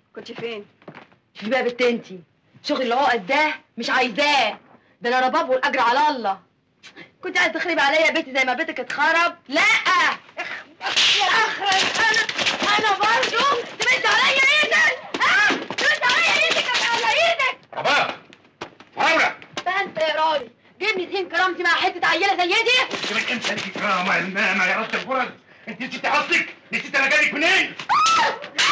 كنت فين شوفي بقى يا بت انتي شغل العقد ده مش عايزاه ده انا رباب والاجر على الله كنت عايز تخربي عليا بيتي زي ما بيتك اتخرب لا يا اخرس انا انا برضه تمد عليا ايدك ها تمد عليا ايدك على ايدك رباب فورا بقى انت يا راجل جيبني تهين كرامتي مع حته عيله زي دي قلت لك انت ليك كرامه الماما يا رد الفرج انت نسيت اصلك نسيت انا جايلك منين آه!